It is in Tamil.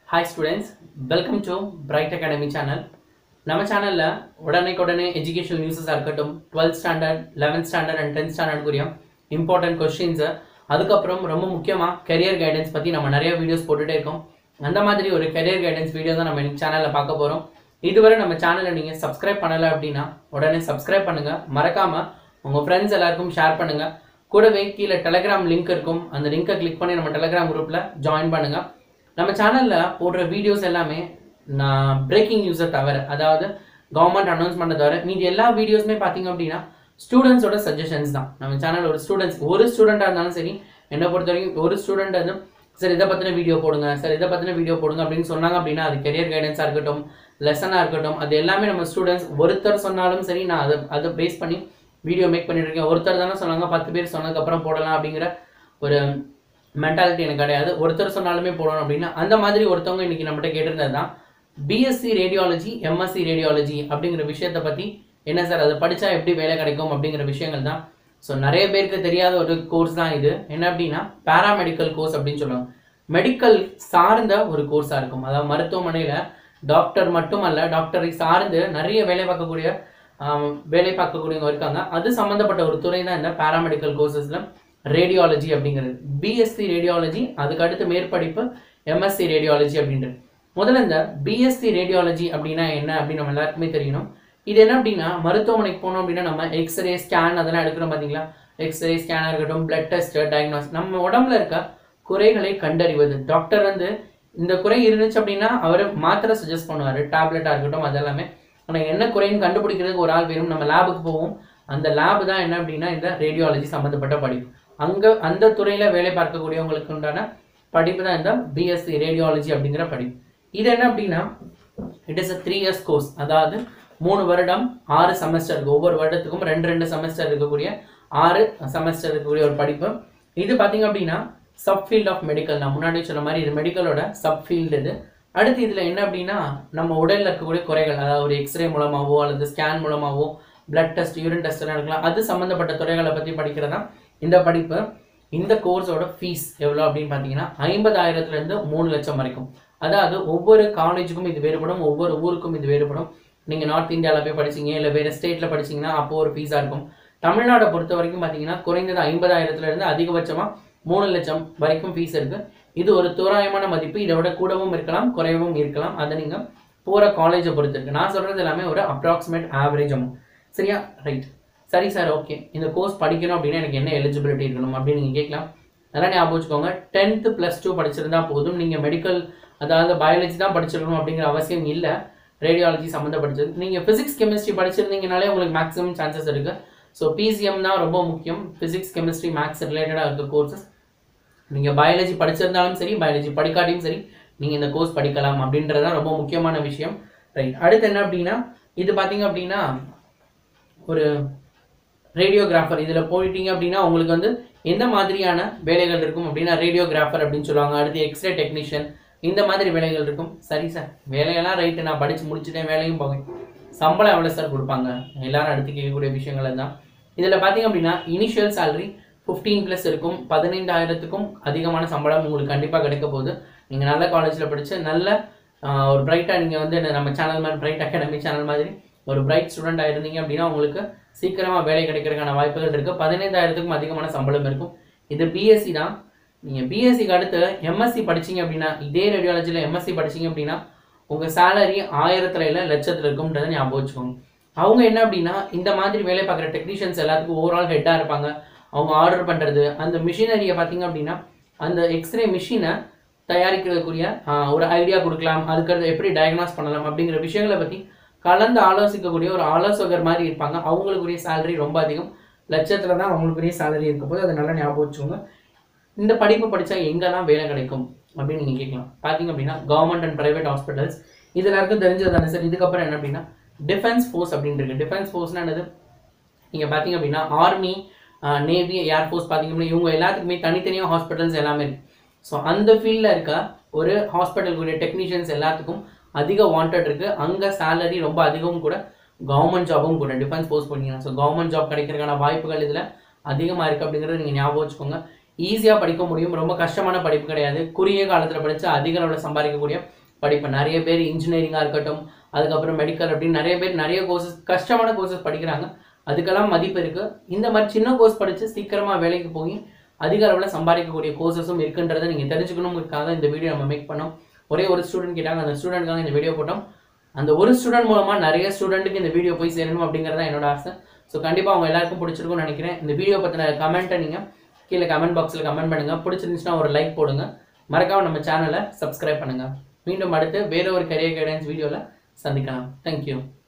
hi students welcome to Bright academy channel நம்ம சேனலில் உடனே எஜுகேஷன் நியூஸஸாக இருக்கட்டும் twelfth standard eleventh standard and tenth ஸ்டாண்டர்டுக்குரிய இம்பார்ட்டன்ட் கொஸ்டின்ஸு அதுக்கப்புறம் ரொம்ப முக்கியமாக கெரியர் கைடன்ஸ் பற்றி நம்ம நிறைய வீடியோஸ் போட்டுகிட்டே இருக்கோம் அந்த மாதிரி ஒரு கெரியர் கைடன்ஸ் வீடியோ தான் நம்ம இன்னைக்கு சேனலில் பார்க்க போகிறோம் இதுவரை நம்ம சேனலை நீங்கள் சப்ஸ்கிரைப் பண்ணலை அப்படின்னா உடனே சப்ஸ்கிரைப் பண்ணுங்கள் மறக்காமல் உங்கள் ஃப்ரெண்ட்ஸ் எல்லாருக்கும் ஷேர் பண்ணுங்கள் கூடவே கீழே டெலகிராம் லிங்க் இருக்கும் அந்த லிங்கை கிளிக் பண்ணி நம்ம டெலகிராம் குரூப்பில் ஜாயின் பண்ணுங்கள் நம்ம சேனலில் போடுற வீடியோஸ் எல்லாமே நான் பிரேக்கிங் நியூஸை தவிர அதாவது கவர்மெண்ட் அனௌன்ஸ்மெண்ட்டை தவிர மீதி எல்லா வீடியோஸுமே பார்த்தீங்க அப்படின்னா ஸ்டூடெண்ட்ஸோட சஜஷன்ஸ் தான் நம்ம சேனல் ஒரு ஸ்டூடெண்ட்ஸ் ஒரு ஸ்டூடெண்ட்டாக இருந்தாலும் சரி என்னை பொறுத்த வரைக்கும் ஒரு ஸ்டூடெண்ட் வந்து சார் இதை பற்றின வீடியோ போடுங்க சார் இதை பற்றின வீடியோ போடுங்க அப்படின்னு சொன்னாங்க அப்படின்னா அது கெரியர் கைடன்ஸாக இருக்கட்டும் லெசனாக இருக்கட்டும் அது எல்லாமே நம்ம ஸ்டூடெண்ட்ஸ் ஒருத்தர் சொன்னாலும் சரி நான் அதை அதை பேஸ் பண்ணி வீடியோ மேக் பண்ணிட்டு இருக்கேன் ஒருத்தர் தானே சொன்னாங்க பத்து பேர் சொன்னதுக்கப்புறம் போடலாம் அப்படிங்கிற ஒரு மென்டாலிட்டி எனக்கு கிடையாது ஒருத்தர் சொன்னாலுமே போடணும் அப்படின்னா அந்த மாதிரி ஒருத்தவங்க இன்னைக்கு நம்மகிட்ட கேட்டிருந்தது தான் பிஎஸ்சி ரேடியாலஜி எம்எஸ்சி ரேடியாலஜி அப்படிங்கிற விஷயத்தை பற்றி என்ன சார் அதை படித்தா எப்படி வேலை கிடைக்கும் அப்படிங்கிற விஷயங்கள் தான் ஸோ நிறைய பேருக்கு தெரியாத ஒரு கோர்ஸ் தான் இது என்ன அப்படின்னா பேராமெடிக்கல் கோர்ஸ் அப்படின்னு சொல்லுவாங்க மெடிக்கல் சார்ந்த ஒரு கோர்ஸாக இருக்கும் அதாவது மருத்துவமனையில் டாக்டர் மட்டுமல்ல டாக்டரை சார்ந்து நிறைய வேலை பார்க்கக்கூடிய ஆம், வேலை பார்க்கக்கூடியவங்க இருக்காங்க அது சம்மந்தப்பட்ட ஒரு துறை தான் இந்த பேராமெடிக்கல் கோர்சஸில் ரேடியாலஜி அப்படிங்கிறது பிஎஸ்சி ரேடியாலஜி அதுக்கு அடுத்து மேற்படிப்பு எம்எஸ்சி ரேடியாலஜி அப்படின்றது முதல்ல இந்த பிஎஸ்சி ரேடியாலஜி அப்படின்னா என்ன அப்படின்னு நம்ம எல்லாருக்குமே தெரியணும் இது என்ன அப்படின்னா மருத்துவமனைக்கு போனோம் அப்படின்னா நம்ம எக்ஸ்ரே ஸ்கேன் அதெல்லாம் எடுக்கிறோம் பார்த்தீங்களா எக்ஸ்ரே ஸ்கேனாக இருக்கட்டும் பிளட் டெஸ்ட் டயக்னோஸ் நம்ம உடம்புல இருக்க குறைகளை கண்டறிவது டாக்டர் வந்து இந்த குறை இருந்துச்சு அப்படின்னா அவர் மாத்திரை சஜஸ்ட் பண்ணுவார் டேப்லெட்டாக இருக்கட்டும் அதெல்லாமே ஆனால் என்ன குறைன்னு கண்டுபிடிக்கிறதுக்கு ஒரு ஆள் வேணும் நம்ம லேபுக்கு போவோம் அந்த லேப் தான் என்ன அப்படின்னா இந்த ரேடியாலஜி சம்மந்தப்பட்ட படிப்பு அங்கே அந்த துறையில் வேலை பார்க்கக்கூடியவங்களுக்கு உண்டான படிப்பு தான் இந்த பிஎஸ்சி ரேடியாலஜி அப்படிங்கிற படிப்பு இது என்ன அப்படின்னா it is a three years course அதாவது மூணு வருடம் ஆறு செமஸ்டர் இருக்கு ஒவ்வொரு வருடத்துக்கும் ரெண்டு ரெண்டு செமஸ்டர் இருக்கக்கூடிய ஆறு செமஸ்டர் இருக்கக்கூடிய ஒரு படிப்பு இது பார்த்தீங்க அப்படின்னா சப் ஃபீல்ட் ஆஃப் மெடிக்கல் நான் முன்னாடி சொன்ன மாதிரி இது மெடிக்கலோட சப் ஃபீல்டு இது அடுத்து இதில் என்ன அப்படின்னா நம்ம உடலில் இருக்கக்கூடிய குறைகள் அதாவது ஒரு எக்ஸ்ரே மூலமாகவோ அல்லது ஸ்கேன் மூலமாகவோ பிளட் டெஸ்ட் யூரின் டெஸ்ட் எடுக்கலாம் அது சம்மந்தப்பட்ட துறைகளை பற்றி படிக்கிறதா இந்த படிப்பு இந்த கோர்ஸோட ஃபீஸ் எவ்வளோ அப்படின்னு பார்த்தீங்கன்னா ஐம்பதாயிரத்துலேருந்து மூணு லட்சம் வரைக்கும் அதாவது ஒவ்வொரு காலேஜுக்கும் இது வேறுபடும் ஒவ்வொரு ஊருக்கும் இது வேறுபடும் நீங்கள் நார்த் இந்தியாவில் போய் படிச்சீங்க இல்லை வேறு ஸ்டேட்டில் படிச்சீங்கன்னா அப்போ ஒரு ஃபீஸாக இருக்கும் தமிழ்நாடை பொறுத்த வரைக்கும் பார்த்தீங்கன்னா குறைந்தது ஐம்பதாயிரத்துலேருந்து அதிகபட்சமாக மூணு லட்சம் வரைக்கும் ஃபீஸ் இருக்குது இது ஒரு தோராயமான மதிப்பு இதை விட கூடவும் இருக்கலாம் குறையவும் இருக்கலாம் அதை நீங்கள் போகிற காலேஜை பொறுத்து இருக்கு நான் சொல்கிறது எல்லாமே ஒரு அப்ராக்சிமேட் ஆவரேஜ் அமௌண்ட் சரியா ரைட் சரி சார் ஓகே இந்த கோர்ஸ் படிக்கணும் அப்படின்னா எனக்கு என்ன எலிஜிபிலிட்டி இருக்கணும் அப்படின்னு நீங்கள் கேட்கலாம் நல்லா ஞாபகம் வச்சுக்கோங்க டென்த்து ப்ளஸ் டூ படிச்சிருந்தா போதும் நீங்கள் மெடிக்கல் அதாவது பயாலஜி தான் படிச்சிருக்கணும் அப்படிங்கிற அவசியம் இல்லை ரேடியாலஜி சம்மந்தப்பட்டது நீங்கள் ஃபிசிக்ஸ் கெமிஸ்ட்ரி படிச்சிருந்தீங்கனாலே உங்களுக்கு மேக்ஸிமம் சான்சஸ் இருக்குது ஸோ பிசிஎம் தான் ரொம்ப முக்கியம் ஃபிசிக்ஸ் கெமிஸ்ட்ரி மேக்ஸ் ரிலேட்டடாக இருக்க கோர்சஸ் நீங்கள் பயாலஜி படிச்சிருந்தாலும் சரி பயாலஜி படிக்காட்டியும் சரி நீங்கள் இந்த கோர்ஸ் படிக்கலாம் அப்படின்றது தான் ரொம்ப முக்கியமான விஷயம் ரைட் அடுத்து என்ன அப்படின்னா இது பார்த்தீங்க அப்படின்னா ஒரு ரேடியோகிராஃபர் இதில் போயிட்டீங்க அப்படின்னா உங்களுக்கு வந்து எந்த மாதிரியான வேலைகள் இருக்கும் அப்படின்னா ரேடியோகிராஃபர் அப்படின்னு சொல்லுவாங்க அடுத்து எக்ஸ்ரே டெக்னீஷியன் இந்த மாதிரி வேலைகள் இருக்கும் சரி சார் வேலையெல்லாம் ரைட்டு நான் படித்து முடிச்சுட்டேன் வேலையும் போவேன் சம்பளம் எவ்வளோ சார் கொடுப்பாங்க எல்லாரும் அடுத்து கேட்கக்கூடிய விஷயங்கள் தான் இதில் பார்த்தீங்க அப்படின்னா இனிஷியல் salary 15 ப்ளஸ் இருக்கும் பதினைந்தாயிரத்துக்கும் அதிகமான சம்பளம் உங்களுக்கு கண்டிப்பாக கிடைக்க போகுது நீங்கள் நல்ல காலேஜில் படித்து நல்ல ஆஹ், ஒரு பிரைட்டாக நீங்கள் வந்து இந்த நம்ம சேனல் மாதிரி பிரைட் அகாடமி சேனல் மாதிரி ஒரு பிரைட் ஸ்டூடெண்ட் இருந்தீங்க அப்படின்னா உங்களுக்கு சீக்கிரமாக வேலை கிடைக்கிறதுக்கான வாய்ப்புகள் இருக்குது பதினைந்தாயிரத்துக்கும் அதிகமான சம்பளம் இருக்கும் இது பிஎஸ்சி தான் நீங்கள் பிஎஸ்சிக்கு அடுத்து எம்எஸ்சி படிச்சீங்க அப்படின்னா இதே ரேடியாலஜியில் எம்எஸ்சி படிச்சீங்க அப்படின்னா உங்கள் சேலரி ஆயிரத்துல இல்லை லட்சத்தில் இருக்கும்ன்றதை ஞாபகம் வச்சுக்கோங்க அவங்க என்ன அப்படின்னா இந்த மாதிரி வேலை பார்க்குற டெக்னீஷியன்ஸ் எல்லாத்துக்கும் ஓவரால் ஹெட்டாக இருப்பாங்க அவங்க ஆர்டர் பண்ணுறது அந்த மிஷினரியை பார்த்தீங்க அப்படின்னா அந்த எக்ஸ்ரே மிஷினை தயாரிக்கிறதுக்குரிய ஆஹ், ஒரு ஐடியா கொடுக்கலாம் அதுக்கடுத்து எப்படி டயக்னாஸ் பண்ணலாம் அப்படிங்கிற விஷயங்களை பற்றி கலந்து ஆலோசிக்கக்கூடிய ஒரு ஆலோசகர் மாதிரி இருப்பாங்க அவங்களுக்குரிய salary ரொம்ப அதிகம் லட்சத்தில் தான் அவங்களுக்குரிய salary இருக்க போது அதை நல்லா ஞாபகம் வச்சுக்கோங்க இந்த படிப்பு படித்தா எங்கெல்லாம் வேலை கிடைக்கும் அப்படின்னு நீங்கள் கேட்கலாம் பார்த்தீங்க அப்படின்னா கவர்மெண்ட் அண்ட் ப்ரைவேட் ஹாஸ்பிட்டல்ஸ் இது எல்லாருக்கும் தெரிஞ்சது தானே சார் இதுக்கப்புறம் என்ன அப்படின்னா டிஃபென்ஸ் ஃபோர்ஸ் அப்படின்னு இருக்கு டிஃபென்ஸ் ஃபோர்ஸ்னா என்னது நீங்கள் பார்த்தீங்க அப்படின்னா ஆர்மி நேவி ஏர்ஃபோர்ஸ் பார்த்தீங்க அப்படின்னா இவங்க எல்லாத்துக்குமே தனித்தனியாக ஹாஸ்பிட்டல்ஸ் எல்லாமே இருக்கு ஸோ அந்த ஃபீல்டில் இருக்க ஒரு ஹாஸ்பிட்டலுக்குரிய டெக்னீஷியன்ஸ் எல்லாத்துக்கும் அதிக வாண்டட் இருக்கு அங்கே சேலரி ரொம்ப அதிகமும் கூட கவர்மெண்ட் ஜாபும் கூட டிஃபென்ஸ் ஃபோர்ஸ் பண்ணிங்கன்னா ஸோ கவர்மெண்ட் ஜாப் கிடைக்கிறதுக்கான வாய்ப்புகள் இதில் அதிகமாக இருக்குது அப்படிங்கிறத நீங்கள் ஞாபகம் வச்சுக்கோங்க ஈஸியாக படிக்க முடியும் ரொம்ப கஷ்டமான படிப்பு கிடையாது குறுகிய காலத்தில் படித்து அதிக அளவில் சம்பாதிக்கக்கூடிய படிப்பு நிறைய பேர் இன்ஜினியரிங்காக இருக்கட்டும் அதுக்கப்புறம் மெடிக்கல் அப்படின்னு நிறைய பேர் நிறைய கோர்சஸ் கஷ்டமான கோர்சஸ் படிக்கிறாங்க அதுக்கெல்லாம் மதிப்பு இருக்குது இந்த மாதிரி சின்ன கோர்ஸ் படித்து சீக்கிரமாக வேலைக்கு போய் அதிக அளவில் சம்பாதிக்கக்கூடிய கோர்சஸும் இருக்குன்றதை நீங்கள் தெரிஞ்சுக்கணுங்கிறதுக்காக இந்த வீடியோ நம்ம மேக் பண்ணோம் ஒரே ஒரு ஸ்டூடெண்ட் கேட்டாங்க அந்த ஸ்டூடெண்ட்காக இந்த வீடியோ போட்டோம் அந்த ஒரு ஸ்டூடெண்ட் மூலமாக நிறைய ஸ்டூடெண்ட்டுக்கு இந்த வீடியோ போய் சேரணும் அப்படிங்கிறது தான் என்னோட ஆசை ஸோ கண்டிப்பாக அவங்க எல்லாருக்கும் பிடிச்சிருக்கும்னு நினைக்கிறேன் இந்த வீடியோ பற்றின கமெண்ட்டை நீங்கள் கீழே கமெண்ட் பாக்ஸில் கமெண்ட் பண்ணுங்கள் பிடிச்சிருந்துச்சுன்னா ஒரு லைக் போடுங்க மறக்காம நம்ம சேனலை சப்ஸ்கிரைப் பண்ணுங்கள் மீண்டும் அடுத்து வேற ஒரு கரியர் கைடன்ஸ் வீடியோவில் சந்திக்கலாம் தேங்க்யூ